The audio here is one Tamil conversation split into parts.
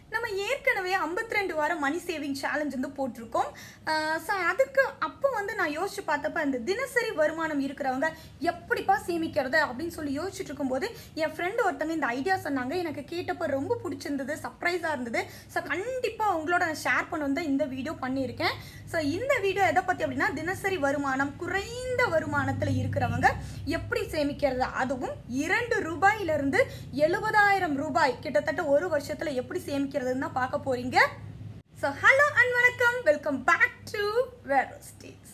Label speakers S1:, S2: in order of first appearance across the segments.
S1: நம்ம ஏற்கனவே 52 வாரம் மணி சேவிங் சேலஞ்ச் வந்து போட்டிருக்கோம் ஸோ அதுக்கு அப்போ வந்து நான் யோசிச்சு பார்த்தப்ப அந்த தினசரி வருமானம் இருக்கிறவங்க எப்படிப்பா சேமிக்கிறது அப்படின்னு சொல்லி யோசிச்சுட்டு இருக்கும்போது என் ஃப்ரெண்டு ஒருத்தங்க இந்த ஐடியா சொன்னாங்க எனக்கு கேட்டப்போ ரொம்ப பிடிச்சிருந்தது சர்ப்ரைஸாக இருந்தது ஸோ கண்டிப்பாக உங்களோட நான் ஷேர் பண்ண வந்து இந்த வீடியோ பண்ணியிருக்கேன் ஸோ இந்த வீடியோ எதை பற்றி அப்படின்னா தினசரி வருமானம் குறைந்த வருமானத்தில் இருக்கிறவங்க எப்படி சேமிக்கிறது அதுவும் இரண்டு ரூபாயிலிருந்து எழுபதாயிரம் ரூபாய் கிட்டத்தட்ட ஒரு வருஷத்தில் எப்படி சேமிக்கிறதுன்னு தான் பார்க்க போறீங்க ஸோ ஹலோ அண்ட் வணக்கம் welcome back to where states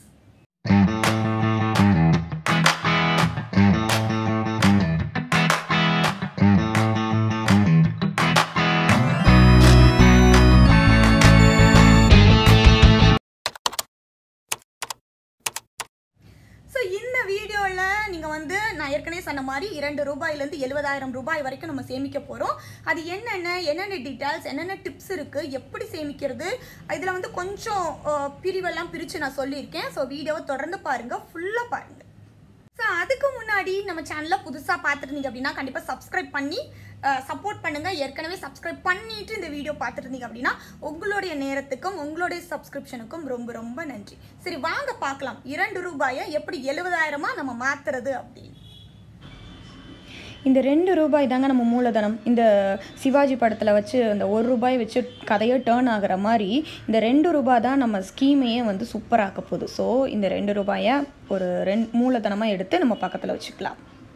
S1: so இந்த வீடியோவில் நீங்கள் வந்து நான் ஏற்கனவே சொன்ன மாதிரி இரண்டு ரூபாயிலேருந்து எழுபதாயிரம் ரூபாய் வரைக்கும் நம்ம சேமிக்க போகிறோம் அது என்னென்ன என்னென்ன டீட்டெயில்ஸ் என்னென்ன டிப்ஸ் இருக்குது எப்படி சேமிக்கிறது இதில் வந்து கொஞ்சம் அஹ், பிரிவெல்லாம் பிரித்து நான் சொல்லியிருக்கேன் ஸோ வீடியோவை தொடர்ந்து பாருங்கள் ஃபுல்லாக பாருங்கள் ஸோ அதுக்கு முன்னாடி நம்ம சேனலில் புதுசாக பார்த்துருந்தீங்க அப்படின்னா கண்டிப்பாக சப்ஸ்கிரைப் பண்ணி சப்போர்ட் பண்ணுங்கள் ஏற்கனவே சப்ஸ்கிரைப் பண்ணிட்டு இந்த வீடியோ பார்த்துருந்தீங்க அப்படின்னா உங்களுடைய நேரத்துக்கும் உங்களுடைய சப்ஸ்கிரிப்ஷனுக்கும் ரொம்ப ரொம்ப நன்றி சரி வாங்க பார்க்கலாம் இரண்டு ரூபாயை எப்படி எழுபதாயிரமா நம்ம மாற்றுறது அப்படின்னு
S2: இந்த ரெண்டு ரூபாய் தாங்க நம்ம மூலதனம் இந்த சிவாஜி படத்தில் வச்சு அந்த ஒரு ரூபாய் வச்சு கதையை டேர்ன் ஆகுற மாதிரி இந்த ரெண்டு ரூபாய் தான் நம்ம ஸ்கீமையே வந்து சூப்பராக்க போகுது ஸோ இந்த ரெண்டு ரூபாயை ஒரு ரெண் மூலதனமாக எடுத்து நம்ம பக்கத்தில் வச்சுக்கலாம்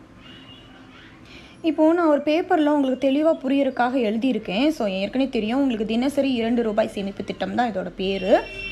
S2: இப்போது நான் ஒரு பேப்பரில் உங்களுக்கு தெளிவாக புரியறதுக்காக எழுதியிருக்கேன் ஸோ ஏற்கனவே தெரியும் உங்களுக்கு தினசரி இரண்டு ரூபாய் சேமிப்பு திட்டம் தான் இதோட பேர்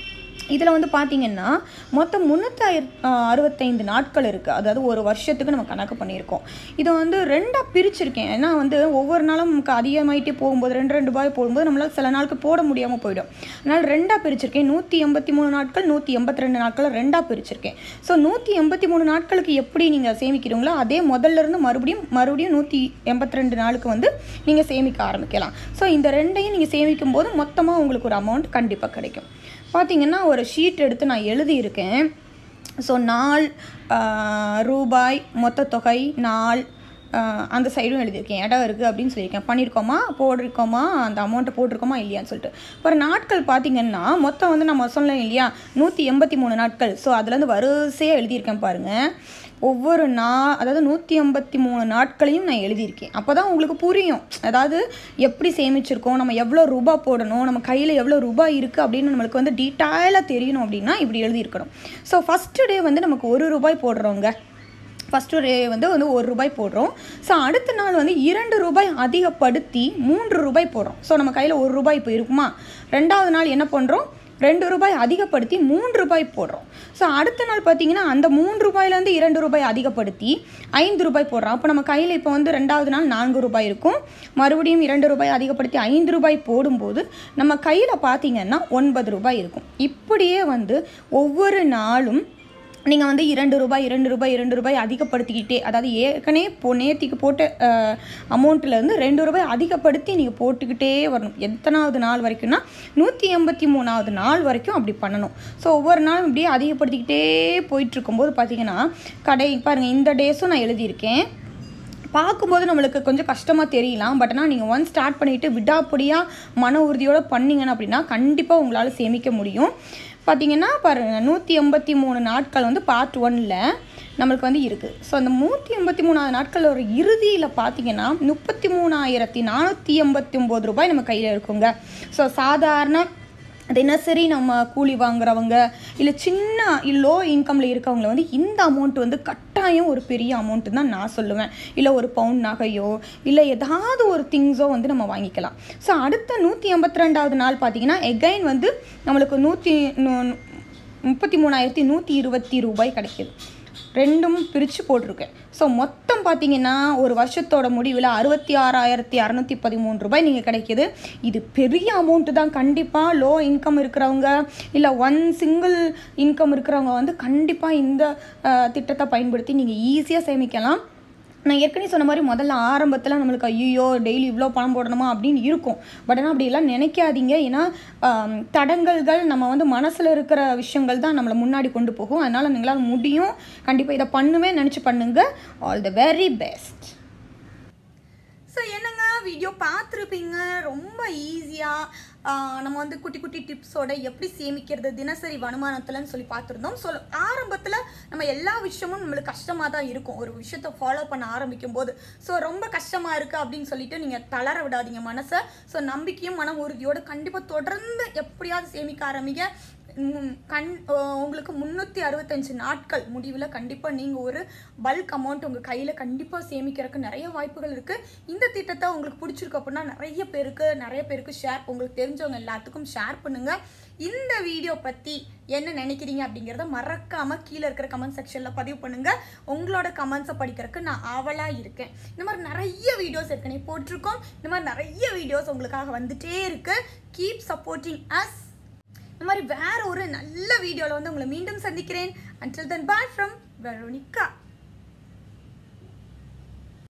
S2: இதில் வந்து பார்த்தீங்கன்னா மொத்தம் முந்நூற்றி அறுபத்தைந்து நாட்கள் இருக்குது அதாவது ஒரு வருஷத்துக்கு நம்ம கணக்கு பண்ணியிருக்கோம் இதை வந்து ரெண்டாக பிரிச்சிருக்கேன் ஏன்னா வந்து ஒவ்வொரு நாளும் நமக்கு அதிகமாயிட்டே போகும்போது ரெண்டு ரெண்டு ரூபாய் போடும்போது நம்மளால் சில நாளுக்கு போட முடியாமல் போயிடும் அதனால் ரெண்டாக பிரிச்சிருக்கேன் நூற்றி எண்பத்தி மூணு நாட்கள் நூற்றி எண்பத்தி ரெண்டு நாட்கள் ரெண்டாக பிரிச்சிருக்கேன் ஸோ நூற்றி எண்பத்தி மூணு நாட்களுக்கு எப்படி நீங்கள் சேமிக்கிறீங்களோ அதே முதல்ல இருந்து மறுபடியும் மறுபடியும் நூற்றி எண்பத்தி ரெண்டு நாளுக்கு வந்து நீங்கள் சேமிக்க ஆரம்பிக்கலாம் ஸோ இந்த ரெண்டையும் நீங்கள் சேமிக்கும் போது மொத்தமாக உங்களுக்கு ஒரு அமௌண்ட் கண்டிப்பாக கிடைக்கும் பார்த்தீங்கன்னா ஒரு ஷீட் எடுத்து நான் எழுதியிருக்கேன் ஸோ நாள் ஆஹ், ரூபாய் மொத்த தொகை நாள் ஆஹ், அந்த சைடும் எழுதியிருக்கேன் இடம் இருக்குது அப்படின்னு சொல்லியிருக்கேன் பண்ணியிருக்கோமா போட்டிருக்கோமா அந்த அமௌண்ட்டை போட்டிருக்கோமா இல்லையான்னு சொல்லிட்டு அப்புறம் நாட்கள் பார்த்தீங்கன்னா மொத்தம் வந்து நம்ம சொன்னோம் இல்லையா நூற்றி எண்பத்தி மூணு நாட்கள் ஸோ அதுலேருந்து வரிசையாக எழுதியிருக்கேன் பாருங்கள் ஒவ்வொரு நா அதாவது நூற்றி ஐம்பத்தி மூணு நாட்களையும் நான் எழுதியிருக்கேன் அப்போ தான் உங்களுக்கு புரியும் அதாவது எப்படி சேமிச்சிருக்கோம் நம்ம எவ்வளோ ரூபா போடணும் நம்ம கையில் எவ்வளோ ரூபாய் இருக்குது அப்படின்னு நம்மளுக்கு வந்து டீட்டெயிலாக தெரியணும் அப்படின்னா இப்படி எழுதியிருக்கணும் ஸோ ஃபஸ்ட்டு டே வந்து நமக்கு ஒரு ரூபாய் போடுறோங்க ஃபஸ்ட்டு டே வந்து வந்து ஒரு ரூபாய் போடுறோம் ஸோ அடுத்த நாள் வந்து இரண்டு ரூபாய் அதிகப்படுத்தி மூன்று ரூபாய் போடுறோம் ஸோ நம்ம கையில் ஒரு ரூபாய் இப்போ இருக்குமா ரெண்டாவது நாள் என்ன பண்ணுறோம் ரெண்டு ரூபாய் அதிகப்படுத்தி மூன்று ரூபாய் போடுறோம் ஸோ அடுத்த நாள் பார்த்தீங்கன்னா அந்த மூன்று ரூபாயிலேருந்து இரண்டு ரூபாய் அதிகப்படுத்தி ஐந்து ரூபாய் போடுறோம் அப்போ நம்ம கையில் இப்போ வந்து ரெண்டாவது நாள் நான்கு ரூபாய் இருக்கும் மறுபடியும் இரண்டு ரூபாய் அதிகப்படுத்தி ஐந்து ரூபாய் போடும்போது நம்ம கையில் பார்த்தீங்கன்னா ஒன்பது ரூபாய் இருக்கும் இப்படியே வந்து ஒவ்வொரு நாளும் நீங்கள் வந்து இரண்டு ரூபாய் இரண்டு ரூபாய் இரண்டு ரூபாய் அதிகப்படுத்திக்கிட்டே அதாவது ஏற்கனவே போ நேத்திக்கு போட்ட அமௌண்ட்லேருந்து ரெண்டு ரூபாய் அதிகப்படுத்தி நீங்கள் போட்டுக்கிட்டே வரணும் எத்தனாவது நாள் வரைக்கும்னா நூற்றி எண்பத்தி மூணாவது நாள் வரைக்கும் அப்படி பண்ணணும் ஸோ ஒவ்வொரு நாளும் இப்படியே அதிகப்படுத்திக்கிட்டே போயிட்டு இருக்கும்போது பார்த்தீங்கன்னா கடை பாருங்கள் இந்த டேஸும் நான் எழுதியிருக்கேன் பார்க்கும்போது நம்மளுக்கு கொஞ்சம் கஷ்டமாக தெரியலாம் பட் ஆனால் நீங்கள் ஒன் ஸ்டார்ட் பண்ணிவிட்டு விடாப்படியாக மன உறுதியோடு பண்ணீங்கன்னு அப்படின்னா கண்டிப்பாக உங்களால் சேமிக்க முடியும் பார்த்தீங்கன்னா பாருங்க நூற்றி எண்பத்தி மூணு நாட்கள் வந்து பார்ட் ஒன்னில் நம்மளுக்கு வந்து இருக்குது ஸோ அந்த நூற்றி எண்பத்தி மூணாவது நாட்கள் ஒரு இறுதியில் பார்த்தீங்கன்னா முப்பத்தி மூணாயிரத்தி நானூற்றி எண்பத்தி ஒம்பது ரூபாய் நம்ம கையில் இருக்குங்க ஸோ சாதாரண தினசரி நம்ம கூலி வாங்குறவங்க இல்லை சின்ன லோ இன்கமில் இருக்கவங்கள வந்து இந்த அமௌண்ட் வந்து கட்டாயம் ஒரு பெரிய அமௌண்ட்டு தான் நான் சொல்லுவேன் இல்லை ஒரு பவுண்ட் நகையோ இல்லை ஏதாவது ஒரு திங்ஸோ வந்து நம்ம வாங்கிக்கலாம் ஸோ அடுத்த நூற்றி எண்பத்தி ரெண்டாவது நாள் பார்த்தீங்கன்னா எகைன் வந்து நம்மளுக்கு நூற்றி முப்பத்தி மூணாயிரத்தி நூற்றி இருபத்தி ரூபாய் கிடைக்கிது ரெண்டும் பிரித்து போட்டிருக்கேன் ஸோ மொத்தம் பார்த்தீங்கன்னா ஒரு வருஷத்தோட முடிவில் அறுபத்தி ஆறாயிரத்தி அறநூற்றி பதிமூணு ரூபாய் நீங்கள் கிடைக்கிது இது பெரிய அமௌண்ட்டு தான் கண்டிப்பாக லோ இன்கம் இருக்கிறவங்க இல்லை ஒன் சிங்கிள் இன்கம் இருக்கிறவங்க வந்து கண்டிப்பாக இந்த அஹ், திட்டத்தை பயன்படுத்தி நீங்கள் ஈஸியாக சேமிக்கலாம் நான் ஏற்கனவே சொன்ன மாதிரி முதல்ல ஆரம்பத்தில் நம்மளுக்கு ஐயோ டெய்லி இவ்வளோ பணம் போடணுமா அப்படின்னு இருக்கும் பட் ஆனால் அப்படியெல்லாம் நினைக்காதீங்க ஏன்னா ஆம், தடங்கல்கள் நம்ம வந்து மனசில் இருக்கிற விஷயங்கள் தான் நம்மளை முன்னாடி கொண்டு போகும் அதனால் நீங்களால் முடியும் கண்டிப்பாக இதை பண்ணுவேன் நினச்சி பண்ணுங்க all the very best
S1: so என்னங்க வீடியோ பார்த்துருப்பீங்க ரொம்ப ஈஸியாக ஈஸியாக நம்ம வந்து குட்டி குட்டி டிப்ஸோட எப்படி சேமிக்கிறது தினசரி வருமானத்துலன்னு சொல்லி பார்த்துருந்தோம் ஸோ ஆரம்பத்தில் நம்ம எல்லா விஷயமும் நம்மளுக்கு கஷ்டமாக தான் இருக்கும் ஒரு விஷயத்த ஃபாலோ பண்ண ஆரம்பிக்கும் போது ஸோ ரொம்ப கஷ்டமாக இருக்குது அப்படின்னு சொல்லிட்டு நீங்கள் தளர விடாதீங்க மனசை ஸோ நம்பிக்கையும் மன உறுதியோடு கண்டிப்பாக தொடர்ந்து எப்படியாவது சேமிக்க ஆரம்பிங்க உம், கண் அஹ் உங்களுக்கு முந்நூற்றி அறுபத்தஞ்சு நாட்கள் முடிவில் கண்டிப்பாக நீங்கள் ஒரு பல்க் அமௌண்ட் உங்கள் கையில் கண்டிப்பாக சேமிக்கிறதுக்கு நிறைய வாய்ப்புகள் இருக்குது இந்த திட்டத்தை உங்களுக்கு பிடிச்சிருக்கு அப்படின்னா நிறைய பேருக்கு நிறைய பேருக்கு ஷேர் உங்களுக்கு தெரிஞ்சவங்க எல்லாத்துக்கும் ஷேர் பண்ணுங்கள் இந்த வீடியோ பற்றி என்ன நினைக்கிறீங்க அப்படிங்கிறத மறக்காமல் கீழே இருக்கிற கமெண்ட் செக்ஷனில் பதிவு பண்ணுங்கள் உங்களோட கமெண்ட்ஸை படிக்கிறதுக்கு நான் ஆவலாக இருக்கேன் இந்த மாதிரி நிறைய வீடியோஸ் ஏற்கனவே போட்டிருக்கோம் இந்த மாதிரி நிறைய வீடியோஸ் உங்களுக்காக வந்துட்டே இருக்கு கீப் சப்போர்ட்டிங் அஸ் இந்த மாதிரி வேற ஒரு நல்ல வீடியோவில் வந்து உங்களை மீண்டும் சந்திக்கிறேன் until then bye from Veronica